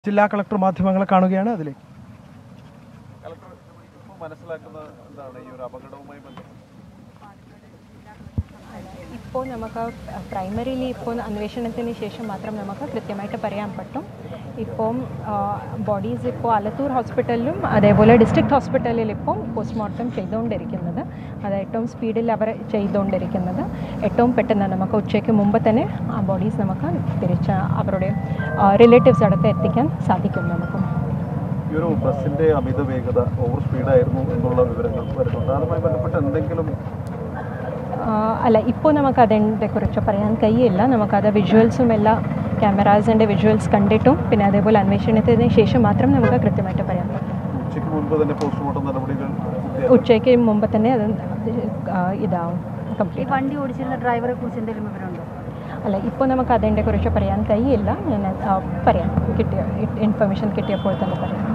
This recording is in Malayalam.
ജില്ലാ കളക്ടർ മാധ്യമങ്ങളെ കാണുകയാണ് അതിലേക്ക് കളക്ടർ ഇപ്പോൾ മനസ്സിലാക്കുന്ന എന്താണ് ഈ ഒരു അപകടവുമായി ബന്ധപ്പെട്ട് ഇപ്പോൾ നമുക്ക് പ്രൈമറിലി ഇപ്പോൾ അന്വേഷണത്തിന് ശേഷം മാത്രം നമുക്ക് കൃത്യമായിട്ട് പറയാൻ പറ്റും ഇപ്പം ബോഡീസ് ഇപ്പോൾ അലത്തൂർ ഹോസ്പിറ്റലിലും അതേപോലെ ഡിസ്ട്രിക്ട് ഹോസ്പിറ്റലിൽ ഇപ്പം പോസ്റ്റ്മോർട്ടം ചെയ്തുകൊണ്ടിരിക്കുന്നത് അത് ഏറ്റവും സ്പീഡിൽ അവർ ചെയ്തുകൊണ്ടിരിക്കുന്നത് ഏറ്റവും പെട്ടെന്ന് നമുക്ക് ഉച്ചയ്ക്ക് മുമ്പ് തന്നെ ആ ബോഡീസ് നമുക്ക് തിരിച്ച് അവരുടെ റിലേറ്റീവ്സ് അടുത്ത് എത്തിക്കാൻ സാധിക്കും നമുക്ക് ഈ ഒരു ബസ്സിന്റെ അമിത വേഗത ഓവർ സ്പീഡായിരുന്നു എന്നുള്ള വിവരങ്ങൾ വരുന്നുണ്ട് അതുമായി ബന്ധപ്പെട്ട് എന്തെങ്കിലും ആ, അല്ല ഇപ്പോൾ നമുക്ക് അതിനെ കുറിച്ച് പറയാൻ കഴിയില്ല നമുക്കത് വിഷ്വൽസും എല്ലാ ക്യാമറാസിൻ്റെ വിഷ്വൽസ് കണ്ടിട്ടും പിന്നെ അതേപോലെ അന്വേഷണത്തിന് ശേഷം മാത്രം നമുക്ക് കൃത്യമായിട്ട് പറയാൻ പറ്റും ഉച്ചയ്ക്ക് മുൻപ് തന്നെ പോസ്റ്റ്മോർട്ടം നടപടികൾ പൂർത്തിയാക്കി. ഉച്ചയ്ക്ക് മുമ്പ് തന്നെ അത് ആ, ഇതാവും ഈ കംപ്ലീറ്റ് വണ്ടി ഓടിച്ചിരുന്ന ഡ്രൈവറെ കുറിച്ച് എന്തെങ്കിലും വിവരമുണ്ടോ അല്ല ഇപ്പോൾ നമുക്ക് അതിനെ കുറിച്ച് പറയാൻ കഴിയില്ല ഞാൻ ആ, പറയാം കിട്ടിയ ഇൻഫർമേഷൻ കിട്ടിയപ്പോൾ തന്നെ പറയാം